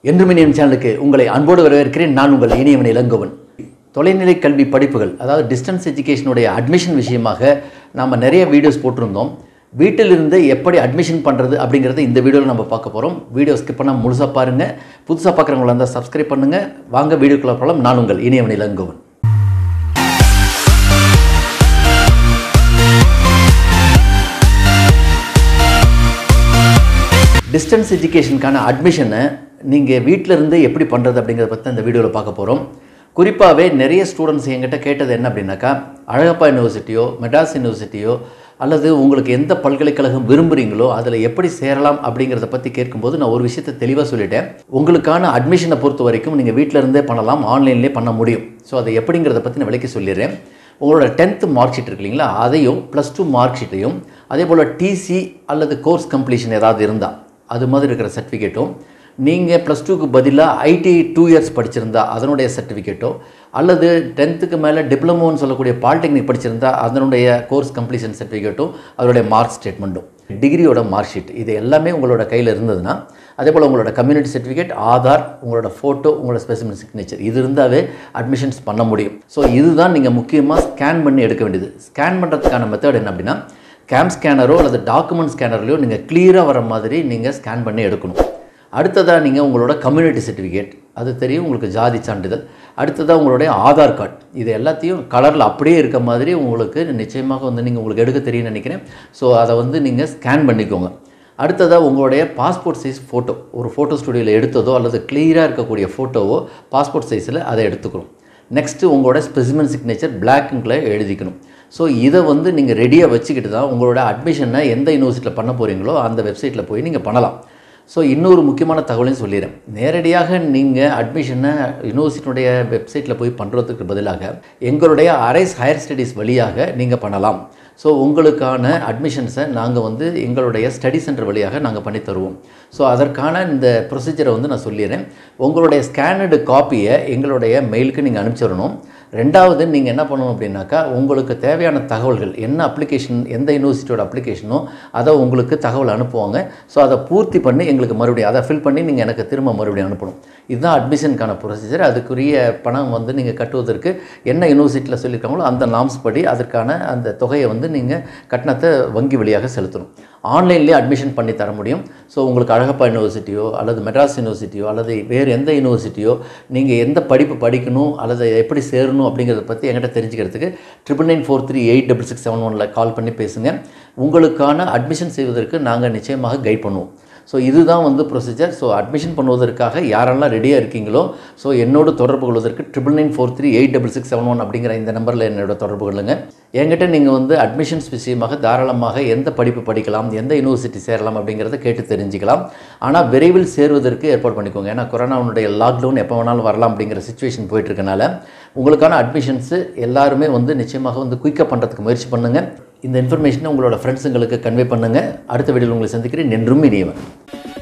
என்றுமினியம் சேனலுக்கு உங்களை அன்போடு வரவேற்கிறேன் நான் உங்கள் இனியவன் இளங்கோவன் தொலைநிலை கல்வி படிப்புகள் அதாவது டிஸ்டன்ஸ் எஜுகேஷனுடைய அட்மிஷன் விஷயமாக நாம் நிறைய வீடியோஸ் போட்டிருந்தோம் வீட்டிலிருந்து எப்படி அட்மிஷன் பண்ணுறது அப்படிங்கிறத இந்த வீடியோவில் நம்ம பார்க்க போகிறோம் வீடியோ ஸ்கிப் பண்ணால் முழுசாக பாருங்கள் புதுசாக பார்க்குறவங்களா இருந்தால் சப்ஸ்கிரைப் பண்ணுங்கள் வாங்க வீடியோக்குள்ள போகலாம் நான் உங்கள் இனியவன் இளங்கோவன் டிஸ்டன்ஸ் எஜுகேஷனுக்கான அட்மிஷனை நீங்கள் வீட்டில் இருந்து எப்படி பண்ணுறது அப்படிங்கிறத பற்றி இந்த வீடியோவில் பார்க்க போகிறோம் குறிப்பாகவே நிறைய ஸ்டூடெண்ட்ஸ் என்கிட்ட கேட்டது என்ன அப்படின்னாக்கா அழகப்பா யூனிவர்சிட்டியோ மெட்ராஸ் யூனிவர்சிட்டியோ அல்லது உங்களுக்கு எந்த பல்கலைக்கழகம் விரும்புகிறீங்களோ அதில் எப்படி சேரலாம் அப்படிங்கிறத பற்றி கேட்கும்போது நான் ஒரு விஷயத்தை தெளிவாக சொல்லிட்டேன் உங்களுக்கான அட்மிஷனை பொறுத்த வரைக்கும் நீங்கள் வீட்டில் இருந்தே பண்ணலாம் ஆன்லைன்லேயே பண்ண முடியும் ஸோ அதை எப்படிங்கிறத பற்றி நான் விளக்கி சொல்லிடுறேன் உங்களோட டென்த்து மார்க் ஷீட் இருக்கு இல்லைங்களா அதையும் ப்ளஸ் டூ மார்க் ஷீட்டையும் அதே போல் டிசி அல்லது கோர்ஸ் கம்ப்ளீஷன் ஏதாவது இருந்தால் அது மாதிரி இருக்கிற சர்டிஃபிகேட்டும் நீங்கள் ப்ளஸ் டூக்கு பதிலாக ஐடி டூ இயர்ஸ் படிச்சிருந்தா அதனுடைய சர்டிஃபிகேட்டோ அல்லது டென்த்துக்கு மேலே டிப்ளமோன்னு சொல்லக்கூடிய பாலிடெக்னிக் படிச்சிருந்தா அதனுடைய கோர்ஸ் கம்ப்ளீஷன் சர்டிஃபிகேட்டும் அதனுடைய மார்க் ஸ்டேட்மெண்ட்டும் டிகிரியோட மார்க் ஷீட் இது எல்லாமே உங்களோட கையில் இருந்ததுன்னா அதே போல் உங்களோட கம்யூனிட்டி சர்டிஃபிகேட் ஆதார் உங்களோட ஃபோட்டோ உங்களோட ஸ்பெசிமன் சிக்னேச்சர் இது இருந்தாவே அட்மிஷன்ஸ் பண்ண முடியும் ஸோ இதுதான் நீங்கள் முக்கியமாக ஸ்கேன் பண்ணி எடுக்க வேண்டியது ஸ்கேன் பண்ணுறதுக்கான மெத்தட் என்ன அப்படின்னா கேம் ஸ்கேனரோ அல்லது டாக்குமெண்ட் ஸ்கேனர்லையோ நீங்கள் கிளியராக வர மாதிரி நீங்கள் ஸ்கேன் பண்ணி எடுக்கணும் அடுத்ததாக நீங்கள் உங்களோட கம்யூனிட்டி சர்டிஃபிகேட் அது தெரியும் உங்களுக்கு ஜாதி சான்றிதழ் அடுத்ததாக உங்களுடைய ஆதார் கார்டு இது எல்லாத்தையும் கலரில் அப்படியே இருக்க மாதிரி உங்களுக்கு நிச்சயமாக வந்து நீங்கள் உங்களுக்கு எடுக்க தெரியும்னு நினைக்கிறேன் ஸோ அதை வந்து நீங்கள் ஸ்கேன் பண்ணிக்கோங்க அடுத்ததாக உங்களுடைய பாஸ்போர்ட் சைஸ் ஃபோட்டோ ஒரு ஃபோட்டோ ஸ்டுடியோவில் எடுத்ததோ அல்லது கிளியராக இருக்கக்கூடிய ஃபோட்டோவோ பாஸ்போர்ட் சைஸில் அதை எடுத்துக்கணும் நெக்ஸ்ட்டு உங்களோட ஸ்பெசிமன் சிக்னேச்சர் பிளாக் இங்கில் எழுதிக்கணும் ஸோ இதை வந்து நீங்கள் ரெடியாக வச்சுக்கிட்டு தான் உங்களோட அட்மிஷனை எந்த யூனிவர்சிட்டியில் பண்ண போகிறீங்களோ அந்த வெப்சைட்டில் போய் நீங்கள் பண்ணலாம் ஸோ இன்னொரு முக்கியமான தகவலையும் சொல்லிடுறேன் நேரடியாக நீங்கள் அட்மிஷனை யூனிவர்சிட்டியுடைய வெப்சைட்டில் போய் பண்ணுறதுக்கு பதிலாக எங்களுடைய அரைஸ் ஹையர் ஸ்டடீஸ் வழியாக நீங்கள் பண்ணலாம் ஸோ உங்களுக்கான அட்மிஷன்ஸை நாங்கள் வந்து எங்களுடைய ஸ்டடி சென்டர் வழியாக நாங்கள் பண்ணி தருவோம் ஸோ அதற்கான இந்த ப்ரொசீஜரை வந்து நான் சொல்லிடுறேன் உங்களுடைய ஸ்கேனடு காப்பியை எங்களுடைய மெயிலுக்கு நீங்கள் அனுப்பிச்சிடணும் ரெண்டாவது நீங்கள் என்ன பண்ணணும் அப்படின்னாக்கா உங்களுக்கு தேவையான தகவல்கள் என்ன அப்ளிகேஷன் எந்த யூனிவர்சிட்டியோட அப்ளிகேஷனோ அதை உங்களுக்கு தகவல் அனுப்புவாங்க ஸோ அதை பூர்த்தி பண்ணி எங்களுக்கு மறுபடியும் அதை ஃபில் பண்ணி நீங்கள் எனக்கு திரும்ப மறுபடியும் அனுப்பணும் இதுதான் அட்மிஷனுக்கான ப்ரொசீஜர் அதுக்குரிய பணம் வந்து நீங்கள் கட்டுவதற்கு என்ன யூனிவர்சிட்டியில் சொல்லியிருக்காங்களோ அந்த நாம்ஸ் படி அதற்கான அந்த தொகையை வந்து நீங்கள் கட்டணத்தை வங்கி வழியாக செலுத்தணும் ஆன்லைன்லேயே அட்மிஷன் பண்ணி தர முடியும் ஸோ உங்களுக்கு அழகப்பா யூனிவர்சிட்டியோ அல்லது மெட்ராஸ் யூனிவர்சிட்டியோ அல்லது வேறு எந்த யூனிவர்சிட்டியோ நீங்கள் எந்த படிப்பு படிக்கணும் அல்லது எப்படி சேரணும் அப்படிங்கிறத பற்றி என்கிட்ட தெரிஞ்சுக்கிறதுக்கு triple nine four three eight double six seven ஒனில் கால் பண்ணி பேசுங்க உங்களுக்கான அட்மிஷன் செய்வதற்கு நாங்கள் நிச்சயமாக கைட் பண்ணுவோம் ஸோ இதுதான் வந்து ப்ரொசீஜர் ஸோ அட்மிஷன் பண்ணுவதற்காக யாரெல்லாம் ரெடியாக இருக்கீங்களோ ஸோ என்னோட தொடர்பு கொள்வதற்கு triple nine four three eight double six seven one அப்படிங்கிற இந்த நம்பரில் என்னோட தொடர்பு கொள்ளுங்க என்கிட்ட நீங்கள் வந்து அட்மிஷன்ஸ் விஷயமாக தாராளமாக எந்த படிப்பு படிக்கலாம் எந்த யூனிவர்சிட்டி சேரலாம் அப்படிங்கிறத கேட்டு தெரிஞ்சுக்கலாம் ஆனால் விரைவில் சேருவதற்கு ஏற்பாடு பண்ணிக்கோங்க ஏன்னா கொரோனாவுடைய லாக்டவுன் எப்போ வேணாலும் வரலாம் அப்படிங்கிற சுச்சுவேஷன் போயிட்டுருக்கனால உங்களுக்கான அட்மிஷன்ஸு எல்லாருமே வந்து நிச்சயமாக வந்து குயிக்காக பண்ணுறதுக்கு முயற்சி பண்ணுங்கள் இந்த இன்ஃபர்மேஷனை உங்களோட ஃப்ரெண்ட்ஸுங்களுக்கு கன்வே பண்ணுங்கள் அடுத்த வீடியோவில் உங்களை சந்திக்கிறேன் என்றும் இனியவன்